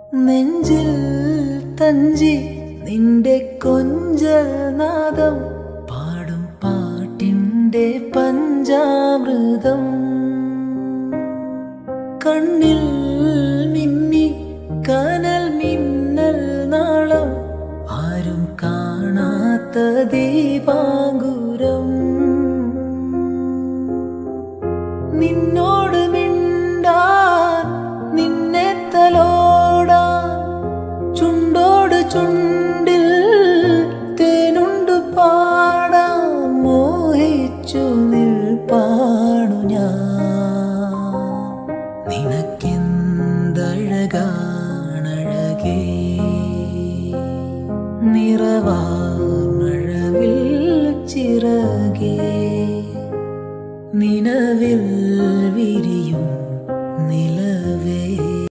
നെഞ്ചിൽ തഞ്ചി നിന്റെ കൊഞ്ചനാദം പാടും പാട്ടിൻ്റെ പഞ്ചാമൃതം കണ്ണിൽ മിന്നി കനൽ മിന്നൽ നാളം ആരും കാണാത്ത ദീപാങ്കുരം നിന്നോട് മിണ്ടാൻ നിന്നെ തലോടാൻ ചുണ്ടോട് ചുണ്ടിൽ തേനുണ്ട് പാടാൻ മോഹിച്ചു നിൽപ്പാണു ഞാൻ നിനക്കെന്തഴകാണഴകേ നിറവാർമഴവിൽ ചിറകേ നിലവിൽ